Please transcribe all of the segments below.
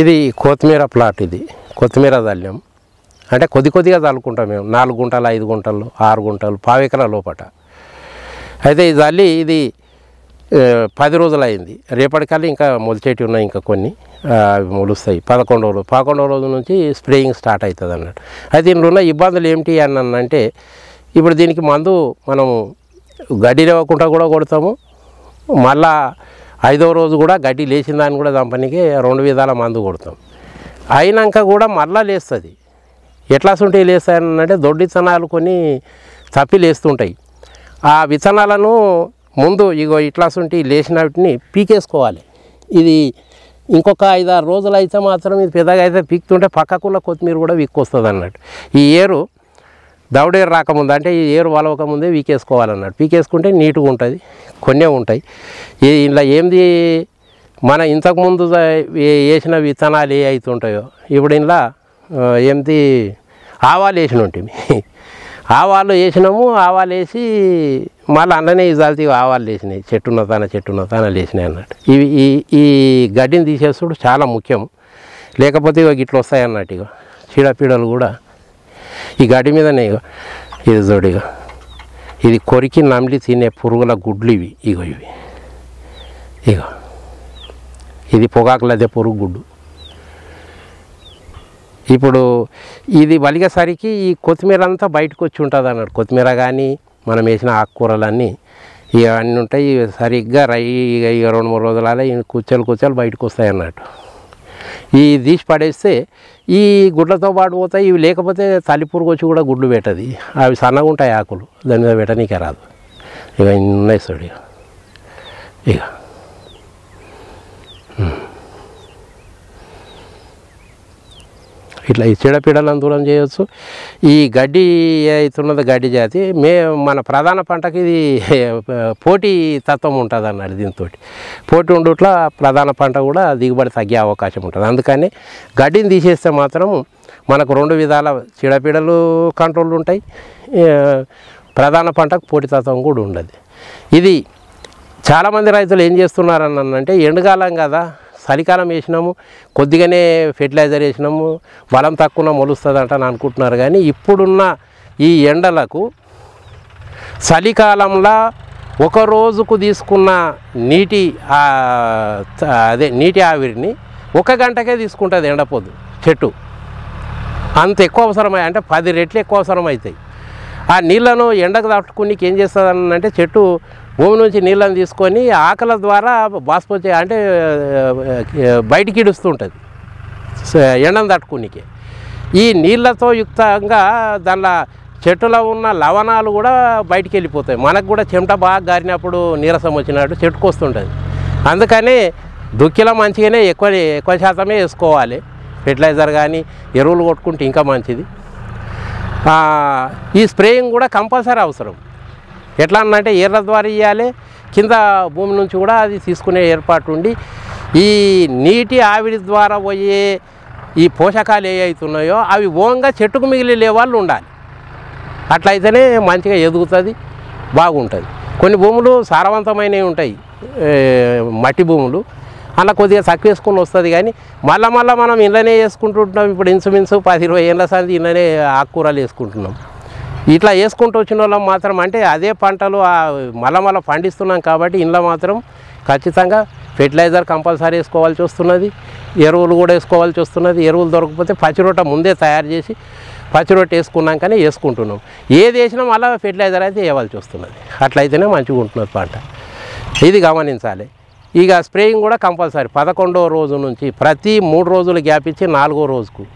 ఇది కొత్తిమీర ప్లాట్ ఇది కొత్తిమీర ధాన్యం అంటే కొద్ది కొద్దిగా చల్లుకుంటాం మేము నాలుగు గుంటలు ఐదు గుంటలు ఆరు గుంటలు పావెకల లోపట అయితే ఇది చల్లి ఇది ఆ, పది రోజులు అయింది రేపటికల్లా ఇంకా మొలిచేటి ఉన్నాయి ఇంకా కొన్ని ఆ, అవి మొలుస్తాయి పదకొండవ రోజు పదకొండవ రోజు నుంచి స్ప్రేయింగ్ స్టార్ట్ అవుతుంది అన్నట్టు అయితే దీనిలో ఉన్న ఇబ్బందులు ఏమిటి అని అంటే ఇప్పుడు దీనికి మందు మనము గడ్డి లేవకుండా కూడా కొడతాము మళ్ళా ఐదవ రోజు కూడా గడ్డి లేచిన దాన్ని కూడా చంపనీకి రెండు విధాల మందు కొడతాం అయినాక కూడా మళ్ళా లేస్తుంది ఎట్లా ఉంటాయి లేస్తాయనంటే దొడ్డి విత్తనాలు కొన్ని తప్పి లేస్తుంటాయి ఆ విత్తనాలను ముందు ఇగో ఇట్లా ఉంటే లేచిన వాటిని పీకేసుకోవాలి ఇది ఇంకొక ఐదారు రోజులు అయితే మాత్రం ఇది పెద్దగా అయితే పీకుతుంటే పక్కకున్న కొత్తిమీర కూడా వీక్కొస్తుంది అన్నట్టు ఈ ఏరు దవడేరు రాకముందు అంటే ఈ ఏరు వలవకముందే వీకేసుకోవాలన్నట్టు పీకేసుకుంటే నీట్గా ఉంటుంది కొన్నే ఉంటాయి ఈ ఇలా ఏంది మన ఇంతకుముందు జ- ఏ- వేసిన విత్తనాలు ఏ అవుతుంటాయో ఇప్పుడు ఇలా ఏంది ఆవాలు వేసిన ఉంటుంది ఆవాలు వేసినాము ఆవాలు వేసి మళ్ళీ అందులోనే ఈ జాతి ఆవాలు వేసినాయి చెట్టున్న తాన చెట్టున్న తాన వేసినాయి అన్నట్టు ఇవి ఈ ఈ గడ్డిని తీసేసుడు చాలా ముఖ్యం లేకపోతే ఇక ఇట్లా వస్తాయి అన్నట్టు ఇక చీడపీడలు కూడా ఈ గడ్డి మీదనే ఇగో ఇది చూడు ఇగో ఇది కొరికి నమిలి తినే పురుగుల గుడ్లు ఇవి ఇగో ఇవి ఇగో ఇది పొగాకులదే పురుగు గుడ్డు ఇప్పుడు ఇది వలిగేసరికి ఈ కొత్తిమీర అంతా బయటకు వచ్చి ఉంటుంది అన్నాడు కొత్తిమీర కానీ మనం వేసిన ఆకుకూరలన్నీ ఇక అన్నీ ఉంటాయి ఇవి సరిగ్గా రై ఇక ఇక రెండు మూడు రోజులలో ఈ కుచ్చలు కుచ్చలు బయటకు వస్తాయి అన్నట్టు ఈ తీసి పడేస్తే ఈ గుడ్లతో పాటు పోతాయి ఇవి లేకపోతే తల్లి పురుగు వచ్చి కూడా గుడ్లు పెట్టది అవి సన్నగా ఉంటాయి ఆకులు దాని మీద పెట్టనీకే రాదు ఇక ఇన్ని ఉన్నాయి చూడు ఇక ఇక ఉమ్. ఇట్లా ఈ చీడపీడలను దూరం చేయొచ్చు ఈ గడ్డి అవుతున్నది గడ్డి జాతి మే మన ప్రధాన పంటకి ఇది పోటీ తత్వం ఉంటుంది అన్నాడు దీంతో పోటీ ఉండుట్ల ప్రధాన పంట కూడా దిగుబడి తగ్గే అవకాశం ఉంటుంది అందుకని గడ్డిని తీసేస్తే మాత్రం మనకు రెండు విధాల చీడపీడలు కంట్రోల్ ఉంటాయి ఏ, ప్రధాన పంటకు పోటీతత్వం కూడా ఉండదు ఇది చాలామంది రైతులు ఏం చేస్తున్నారని అంటే ఎండుకాలం కదా చలికాలం వేసినాము కొద్దిగానే ఫెర్టిలైజర్ వేసినాము బలం తక్కువ మొలుస్తుంది అని అనుకుంటున్నారు కానీ ఇప్పుడున్న ఈ ఎండలకు చలికాలంలో ఒక రోజుకు తీసుకున్న నీటి ఆ, త- అదే నీటి ఆవిరిని ఒక గంటకే తీసుకుంటుంది ఎండపోదు చెట్టు అంత ఎక్కువ అవసరమై అంటే పది రెట్లు ఎక్కువ అవసరం అవుతాయి ఆ నీళ్లను ఎండకు తట్టుకుని ఏం చేస్తుంది అంటే చెట్టు భూమి నుంచి నీళ్ళని తీసుకొని ఆకల ద్వారా బాష్పొచ్చే అంటే ఆ, బయటికి ఇడుస్తుంటుంది స- ఎండను తట్టుకునికి ఈ నీళ్ళతో యుక్తంగా దానిలో చెట్టులో ఉన్న లవణాలు కూడా బయటికి వెళ్ళిపోతాయి మనకు కూడా చెమట బాగా గారినప్పుడు నీరసం వచ్చినట్టు చెట్టుకు వస్తుంటుంది అందుకని దుక్కిలో మంచిగానే ఎక్కువ ఎక్కువ శాతమే వేసుకోవాలి ఫెర్టిలైజర్ కానీ ఎరువులు కొట్టుకుంటే ఇంకా మంచిది ఆ, ఈ స్ప్రేయింగ్ కూడా కంపల్సరీ అవసరం ఎట్లా అనంటే ఏర్ల ద్వారా ఇవ్వాలి కింద భూమి నుంచి కూడా అది తీసుకునే ఏర్పాటు ఉండి ఈ నీటి ఆవిరి ద్వారా పోయే ఈ పోషకాలు ఏ అవుతున్నాయో అవి ఓంగా చెట్టుకు మిగిలి లేవాళ్ళు ఉండాలి అట్లయితేనే మంచిగా ఎదుగుతుంది బాగుంటుంది కొన్ని భూములు సారవంతమైనవి ఉంటాయి ఏ, మట్టి భూములు అలా కొద్దిగా తక్కువ వేసుకొని వస్తుంది కానీ మళ్ళీ మళ్ళీ మనం ఇళ్ళనే వేసుకుంటుంటున్నాం ఇప్పుడు ఇంచుమించు పది ఇరవై ఏళ్ళ సంది ఇళ్ళనే ఆకుకూరలు వేసుకుంటున్నాం ఇట్లా వేసుకుంటూ వచ్చిన వాళ్ళం మాత్రం అంటే అదే పంటలు ఆ మళ్ళా మళ్ళీ పండిస్తున్నాం కాబట్టి ఇంట్లో మాత్రం ఖచ్చితంగా ఫెర్టిలైజర్ కంపల్సరీ వేసుకోవాల్సి వస్తున్నది ఎరువులు కూడా వేసుకోవాల్సి వస్తున్నది ఎరువులు దొరకకపోతే పచ్చిరొట్ట ముందే తయారు చేసి పచ్చిరొట్ట వేసుకున్నాకనే వేసుకుంటున్నాం ఏది వేసినా మళ్ళీ ఫెర్టిలైజర్ అయితే వేయవలసి వస్తున్నది అట్లయితేనే మంచిగా ఉంటున్నది పంట ఇది గమనించాలి ఇక స్ప్రేయింగ్ కూడా కంపల్సరీ పదకొండవ రోజు నుంచి ప్రతి మూడు రోజులు గ్యాప్ ఇచ్చి నాలుగో రోజుకు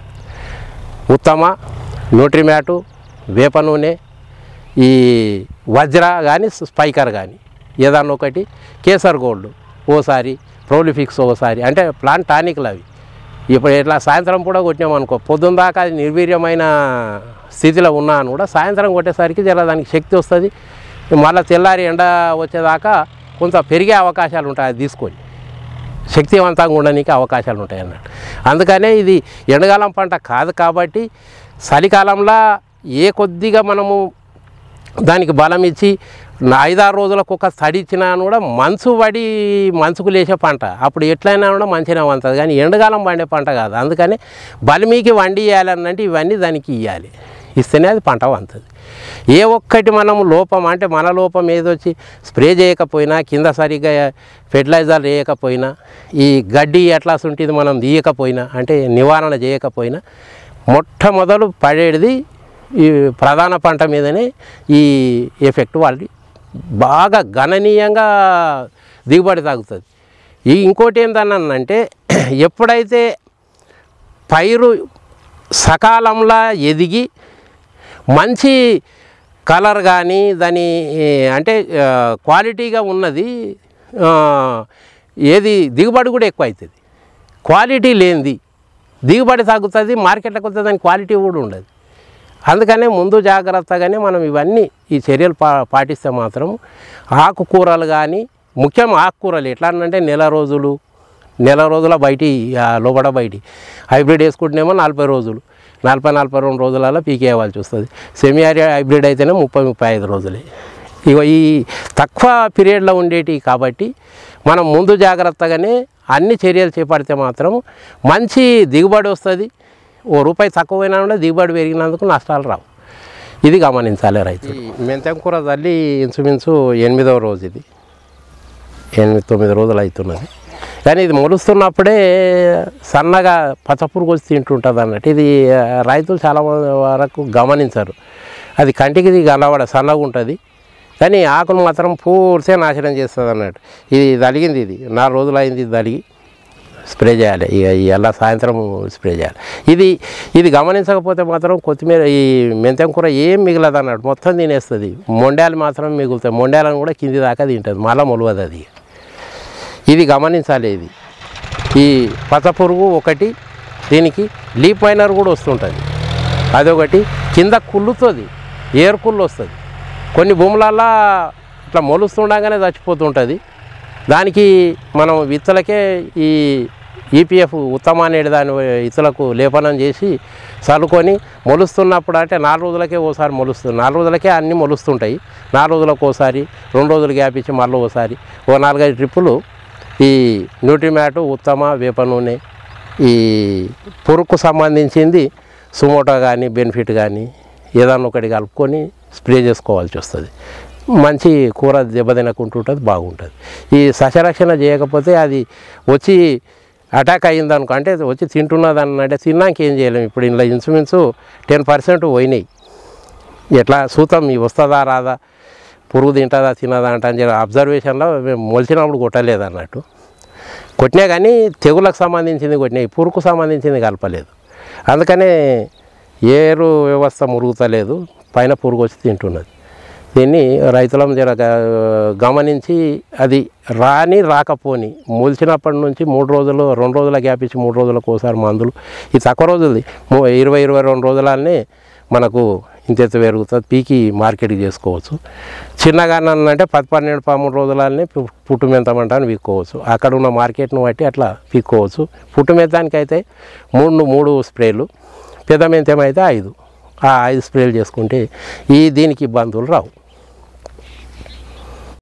ఉత్తమ న్యూట్రిమ్యాటు వేప నూనె ఈ వజ్ర కానీ స్పైకర్ కానీ ఏదన్నా ఒకటి కేసర్ గోల్డ్ ఓసారి ప్రోలిఫిక్స్ ఓసారి అంటే ప్లాంట్ టానిక్లు అవి ఇప్పుడు ఇట్లా సాయంత్రం కూడా కొట్టినామనుకో పొద్దున్న దాకా అది నిర్వీర్యమైన స్థితిలో ఉన్నా అని కూడా సాయంత్రం కొట్టేసరికి జర దానికి శక్తి వస్తుంది మళ్ళీ తెల్లారి ఎండ వచ్చేదాకా కొంత పెరిగే అవకాశాలు ఉంటాయి అది తీసుకొని శక్తివంతంగా ఉండడానికి అవకాశాలు ఉంటాయి అన్నట్టు అందుకనే ఇది ఎండకాలం పంట కాదు కాబట్టి చలికాలంలో ఏ కొద్దిగా మనము దానికి బలం ఇచ్చి నా ఐదారు రోజులకు ఒక తడి ఇచ్చినా కూడా మంచు పడి మంచుకు లేచే పంట అప్పుడు ఎట్లయినా కూడా మంచిగా వంతుంది కానీ ఎండకాలం పండే పంట కాదు అందుకని బలిమీకి వండి ఇవ్వాలనంటే ఇవన్నీ దానికి ఇవ్వాలి ఇస్తేనే అది పంట వంతుంది ఏ ఒక్కటి మనం లోపం అంటే మన లోపం ఏదొచ్చి స్ప్రే చేయకపోయినా కింద సరిగ్గా ఫెర్టిలైజర్ వేయకపోయినా ఈ గడ్డి ఎట్లా ఉంటుంది మనం తీయకపోయినా అంటే నివారణ చేయకపోయినా మొట్టమొదలు పడేది ఈ ప్రధాన పంట మీదనే ఈ ఎఫెక్ట్ వాళ్ళు బాగా గణనీయంగా దిగుబడి తగ్గుతుంది ఈ ఇంకోటి ఏంటనంటే ఎప్పుడైతే పైరు సకాలంలో ఎదిగి మంచి కలర్ కానీ దాని ఏ, అంటే ఆ, క్వాలిటీగా ఉన్నది ఆ, ఏది దిగుబడి కూడా ఎక్కువ అవుతుంది క్వాలిటీ లేనిది దిగుబడి తగ్గుతుంది మార్కెట్లోకి వస్తే దాని క్వాలిటీ కూడా ఉండదు అందుకనే ముందు జాగ్రత్తగానే మనం ఇవన్నీ ఈ చర్యలు పా పాటిస్తే మాత్రం ఆకుకూరలు కానీ ముఖ్యం ఆకుకూరలు ఎట్లా అంటే నెల రోజులు నెల రోజుల బయటి ఆ, లోపల బయటి హైబ్రిడ్ వేసుకుంటేనేమో నలభై రోజులు నలభై నలభై రెండు రోజులలో పీకేయవలసి వస్తుంది సెమీ హైబ్రిడ్ అయితేనే ముప్పై ముప్పై ఐదు రోజులే ఇక ఈ తక్కువ పీరియడ్లో ఉండేటివి కాబట్టి మనం ముందు జాగ్రత్తగానే అన్ని చర్యలు చేపడితే మాత్రం మంచి దిగుబడి వస్తుంది ఓ రూపాయి తక్కువైనా కూడా దిగుబడి పెరిగినందుకు నష్టాలు రావు ఇది గమనించాలి రైతు మెంతం కూర తల్లి ఇంచుమించు ఎనిమిదవ రోజు ఇది ఎనిమిది తొమ్మిది రోజులు అవుతున్నది కానీ ఇది మొలుస్తున్నప్పుడే సన్నగా పచ్చపురుగు వచ్చి తింటుంటుంది అన్నట్టు ఇది ఆ, రైతులు చాలా మంది వరకు గమనించరు అది కంటికి ఇది కనబడ సన్నగా ఉంటుంది కానీ ఆకును మాత్రం పూర్తిగా నాశనం చేస్తుంది అన్నట్టు ఇది తలిగింది ఇది నాలుగు రోజులు అయింది ఇది తలిగి స్ప్రే చేయాలి ఇక ఇలా సాయంత్రం స్ప్రే చేయాలి ఇది ఇది గమనించకపోతే మాత్రం కొత్తిమీర ఈ మెంతం కూర ఏం మిగలదు అన్నట్టు మొత్తం తినేస్తుంది మొండాలు మాత్రం మిగులుతాయి మొండాలను కూడా కింది దాకా తింటుంది మళ్ళీ మొలవదు అది ఇది గమనించాలి ఇది ఈ పచ్చ పురుగు ఒకటి దీనికి లీప్ మైనర్ కూడా వస్తుంటుంది అదొకటి కింద కుళ్ళుతుంది ఏరు కుళ్ళు వస్తుంది కొన్ని భూములల్లో ఇట్లా మొలుస్తుండగానే చచ్చిపోతుంటుంది దానికి మనం విత్తలకే ఈ ఈపీఎఫ్ ఉత్తమ అనేది దాని ఇతరులకు లేపనం చేసి చల్లుకొని మొలుస్తున్నప్పుడు అంటే నాలుగు రోజులకే ఓసారి మొలుస్తుంది నాలుగు రోజులకే అన్నీ మొలుస్తుంటాయి నాలుగు రోజులకు ఓసారి రెండు రోజులు గ్యాప్ ఇచ్చి మళ్ళీ ఓసారి ఓ నాలుగైదు ట్రిప్పులు ఈ న్యూట్రిమ్యాటు ఉత్తమ వేప నూనె ఈ పురుగుకు సంబంధించింది సుమోటో కానీ బెనిఫిట్ కానీ ఏదన్నా ఒకటి కలుపుకొని స్ప్రే చేసుకోవాల్సి వస్తుంది మంచి కూర దెబ్బతినకుంటుంటుంది బాగుంటుంది ఈ సస్యరక్షణ చేయకపోతే అది వచ్చి అటాక్ అయ్యిందనుకో అంటే వచ్చి తింటున్నది అంటే తిన్నాక ఏం చేయలేము ఇప్పుడు ఇంట్లో ఇన్సుమిన్సు టెన్ పర్సెంట్ పోయినాయి ఎట్లా చూద్దాం ఈ వస్తుందా రాదా పురుగు తింటుందా తినదా అంటే అని చెప్పి అబ్జర్వేషన్లో మేము మొలిచినప్పుడు కొట్టలేదు అన్నట్టు కొట్టినా కానీ తెగులకు సంబంధించింది కొట్టినాయి పురుగుకు సంబంధించింది కలపలేదు అందుకనే ఏరు వ్యవస్థ మురుగుతలేదు పైన పురుగు వచ్చి తింటున్నది దీన్ని రైతులం జర గ- గమనించి అది రాని రాకపోని మొలిచినప్పటి నుంచి మూడు రోజులు రెండు రోజుల గ్యాప్ ఇచ్చి మూడు రోజులకు ఒకసారి మందులు ఈ తక్కువ రోజులది ము- ఇరవై ఇరవై రెండు రోజులనే మనకు ఇంతెత్తు పెరుగుతుంది పీకి మార్కెట్కి చేసుకోవచ్చు చిన్నగా అంటే పది పన్నెండు పదమూడు రోజులనే పు- పుట్టు మెంతమంట అని పీక్కోవచ్చు అక్కడ ఉన్న మార్కెట్ను బట్టి అట్లా పీక్కోవచ్చు పుట్టు మెంతానికి అయితే మూడు మూడు స్ప్రేలు పెద్ద మెంతం అయితే ఐదు ఆ ఐదు స్ప్రేలు చేసుకుంటే ఈ దీనికి ఇబ్బందులు రావు